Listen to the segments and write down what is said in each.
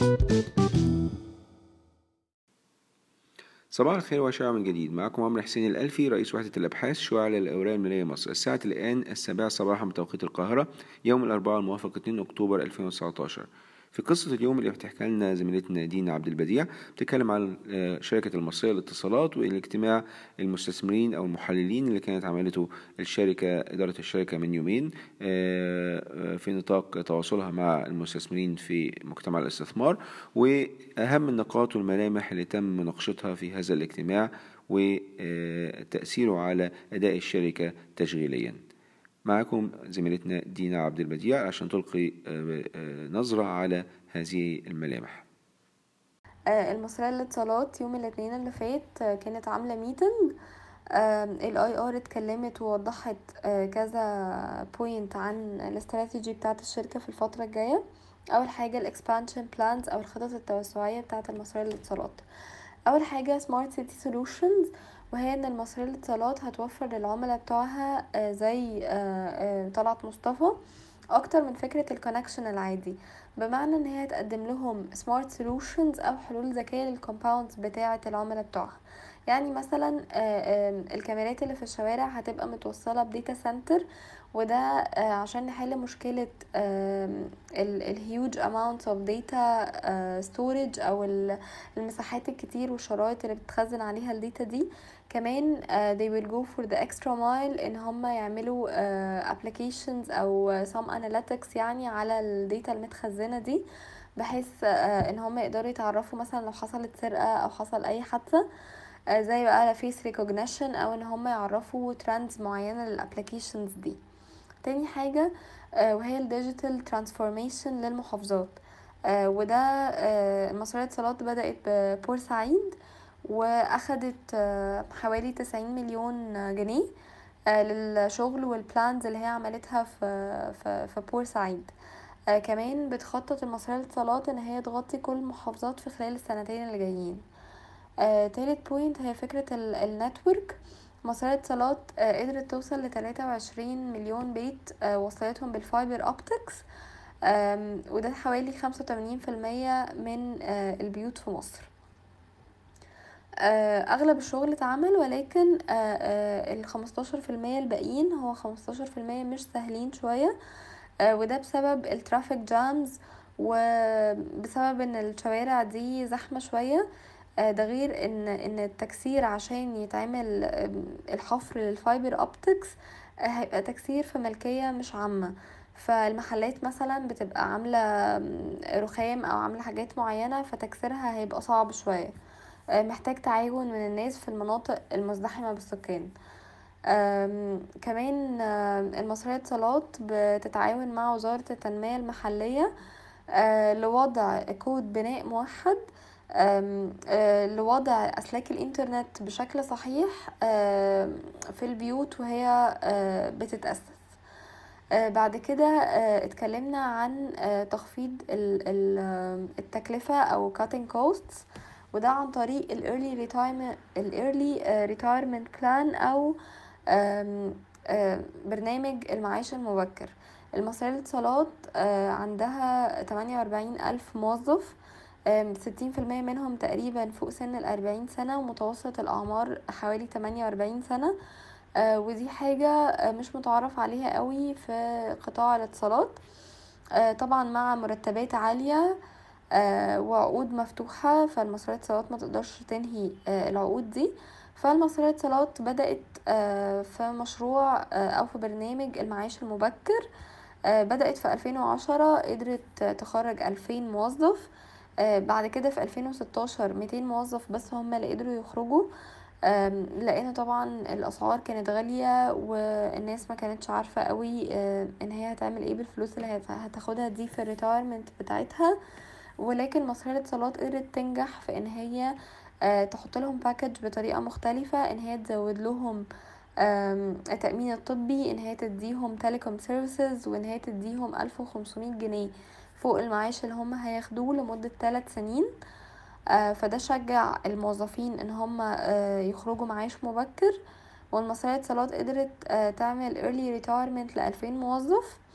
صباح الخير وشعب من جديد معكم عمرو حسين الألفي رئيس وحدة الأبحاث شعاع الأوراق المالية مصر الساعة الآن السابعة صباحا بتوقيت القاهرة يوم الأربعاء الموافق 2 أكتوبر 2019 في قصة اليوم اللي بتحكي لنا زميلتنا دينا عبد البديع بتتكلم عن شركة المصرية للاتصالات والاجتماع المستثمرين أو المحللين اللي كانت عملته الشركة إدارة الشركة من يومين في نطاق تواصلها مع المستثمرين في مجتمع الاستثمار وأهم النقاط والملامح اللي تم مناقشتها في هذا الاجتماع وتأثيره على أداء الشركة تشغيليا معكم زميلتنا دينا عبد البديع عشان تلقي نظرة على هذه الملامح المصرية للاتصالات يوم الاثنين اللي فات كانت عاملة ميتنج الاي ار اتكلمت ووضحت كذا بوينت عن الاستراتيجي بتاعت الشركة في الفترة الجاية اول حاجة الاكسبانشن بلانز او الخطط التوسعية بتاعت المصرية للاتصالات اول حاجة سمارت سيتي سولوشنز وهي ان المصرية للاتصالات هتوفر للعملاء بتوعها زي طلعت مصطفى اكتر من فكرة الكونكشن العادي بمعنى ان هي هتقدم لهم سمارت سولوشنز او حلول ذكية للكومباوندز بتاعة العملاء بتوعها يعني مثلا الكاميرات اللي في الشوارع هتبقى متوصلة بديتا سنتر وده عشان نحل مشكلة الهيوج amounts of data storage او المساحات الكتير والشرايط اللي بتخزن عليها الداتا دي كمان they will go for the extra mile ان هم يعملوا applications او some analytics يعني على الداتا المتخزنة دي بحيث ان هم يقدروا يتعرفوا مثلا لو حصلت سرقة او حصل اي حادثة زي بقى فيس ريكوجنيشن او ان هم يعرفوا ترندز معينة للابليكيشنز دي تاني حاجة وهي الديجيتال ترانسفورميشن للمحافظات وده المصرية للاتصالات بدأت ببورسعيد واخدت حوالي تسعين مليون جنيه للشغل والبلانز اللي هي عملتها في في, في بورسعيد كمان بتخطط المصرية للاتصالات ان هي تغطي كل المحافظات في خلال السنتين اللي جايين تالت بوينت هي فكرة النتورك مصرية اتصالات قدرت توصل لتلاتة وعشرين مليون بيت وصلتهم بالفايبر اوبتكس وده حوالي خمسة وتمانين في المية من البيوت في مصر اغلب الشغل اتعمل ولكن الخمستاشر في المية الباقيين هو خمستاشر في المية مش سهلين شوية وده بسبب الترافيك جامز وبسبب ان الشوارع دي زحمة شوية ده غير ان ان التكسير عشان يتعمل الحفر للفايبر اوبتكس هيبقى تكسير في ملكية مش عامة فالمحلات مثلا بتبقى عاملة رخام او عاملة حاجات معينة فتكسيرها هيبقى صعب شوية محتاج تعاون من الناس في المناطق المزدحمة بالسكان كمان المصرية للاتصالات بتتعاون مع وزارة التنمية المحلية لوضع كود بناء موحد لوضع أسلاك الإنترنت بشكل صحيح في البيوت وهي بتتأسس بعد كده اتكلمنا عن تخفيض التكلفة أو cutting costs وده عن طريق ال early retirement ال early retirement plan أو برنامج المعاش المبكر المصرية للاتصالات عندها تمانية وأربعين ألف موظف ستين في المية منهم تقريبا فوق سن الأربعين سنة ومتوسط الأعمار حوالي تمانية وأربعين سنة ودي حاجة مش متعرف عليها قوي في قطاع الاتصالات طبعا مع مرتبات عالية وعقود مفتوحة فالمصرية للاتصالات ما تقدرش تنهي العقود دي فالمصرية للاتصالات بدأت في مشروع أو في برنامج المعاش المبكر بدأت في ألفين وعشرة قدرت تخرج ألفين موظف بعد كده في ألفين وستاشر ميتين موظف بس هم اللي قدروا يخرجوا لان طبعا الاسعار كانت غالية والناس ما كانتش عارفة قوي ان هي هتعمل ايه بالفلوس اللي هتاخدها دي في الريتايرمنت بتاعتها ولكن مصرية للاتصالات قدرت تنجح في ان هي تحط لهم باكج بطريقة مختلفة ان هي تزود لهم التأمين الطبي ان هي تديهم تيليكوم سيرفيسز وان هي تديهم ألف وخمسمية جنيه فوق المعاش اللي هم هياخدوه لمدة ثلاث سنين فده شجع الموظفين ان هم يخرجوا معاش مبكر والمصرية للاتصالات قدرت تعمل early retirement لألفين موظف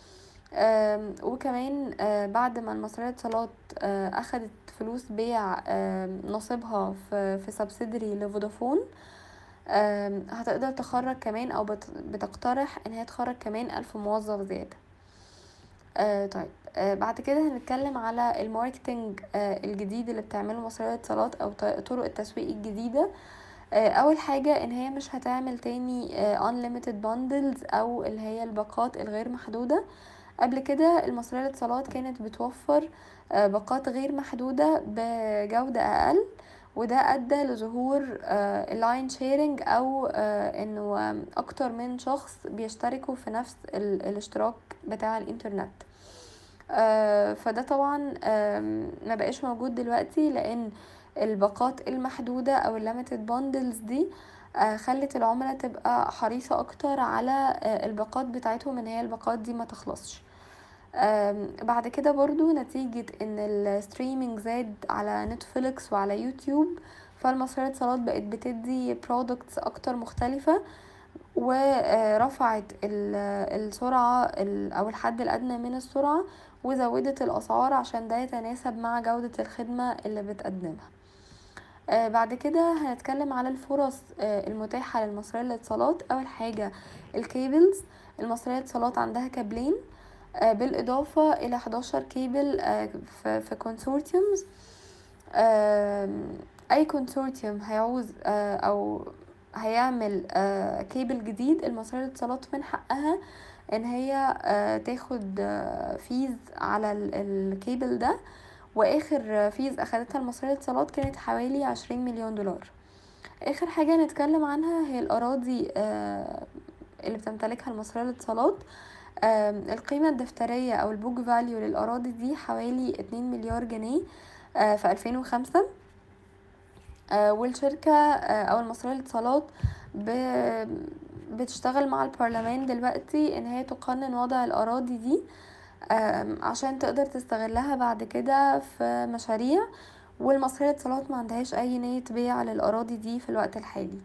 آم، وكمان آه، بعد ما المصرية للاتصالات آه، أخدت فلوس بيع آم، نصيبها في في سبسيدري لفودافون آم، هتقدر تخرج كمان أو بت- بتقترح إن هي تخرج كمان ألف موظف زيادة آه طيب آه بعد كده هنتكلم على الماركتينج آه الجديد اللي بتعمله مصرية للاتصالات أو ط- طرق التسويق الجديدة آه أول حاجة إن هي مش هتعمل تاني آه unlimited bundles أو اللي هي الباقات الغير محدودة قبل كده المصرية للاتصالات كانت بتوفر آه باقات غير محدودة بجودة أقل وده أدى لظهور اللاين شيرنج أو آه إنه آم، أكتر من شخص بيشتركوا في نفس ال- الاشتراك بتاع الإنترنت آه، فده طبعا آم، ما بقاش موجود دلوقتي لان الباقات المحدودة او الليميتد بوندلز دي آه، خلت العملاء تبقى حريصة اكتر على آه، الباقات بتاعتهم ان هي الباقات دي ما تخلصش آم، بعد كده برضو نتيجة ان الستريمينج زاد على نتفليكس وعلى يوتيوب فالمصرية للاتصالات بقت بتدي برودكتس اكتر مختلفة ورفعت ال- السرعة ال- أو الحد الأدنى من السرعة وزودت الأسعار عشان ده يتناسب مع جودة الخدمة اللي بتقدمها آه، بعد كده هنتكلم على الفرص آه، المتاحة للمصرية للاتصالات أول حاجة الكيبلز المصرية للاتصالات عندها كابلين آه، بالإضافة إلى 11 كيبل آه، في في كونسورتيومز أي كونسورتيوم هيعوز آه، أو هيعمل آه، كيبل جديد المصرية للاتصالات من حقها ان هي آه، تاخد آه، فيز على ال- الكيبل ده واخر آه، فيز اخدتها المصرية للاتصالات كانت حوالي عشرين مليون دولار اخر حاجة نتكلم عنها هي الاراضي آه، اللي بتمتلكها المصرية للاتصالات آم، القيمة الدفترية او البوك فاليو للاراضي دي حوالي اتنين مليار جنيه آه، في الفين وخمسة آه، والشركة آه، أو المصرية للاتصالات ب- بتشتغل مع البرلمان دلوقتي إن هي تقنن وضع الأراضي دي آم، عشان تقدر تستغلها بعد كده في مشاريع والمصرية للاتصالات ما عندهاش أي نية بيع للأراضي دي في الوقت الحالي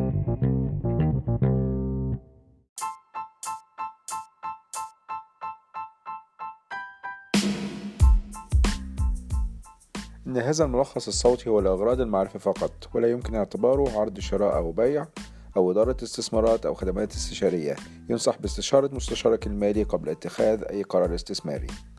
إن هذا الملخص الصوتي هو لأغراض المعرفة فقط ولا يمكن اعتباره عرض شراء أو بيع أو إدارة استثمارات أو خدمات استشارية ينصح باستشارة مستشارك المالي قبل اتخاذ أي قرار استثماري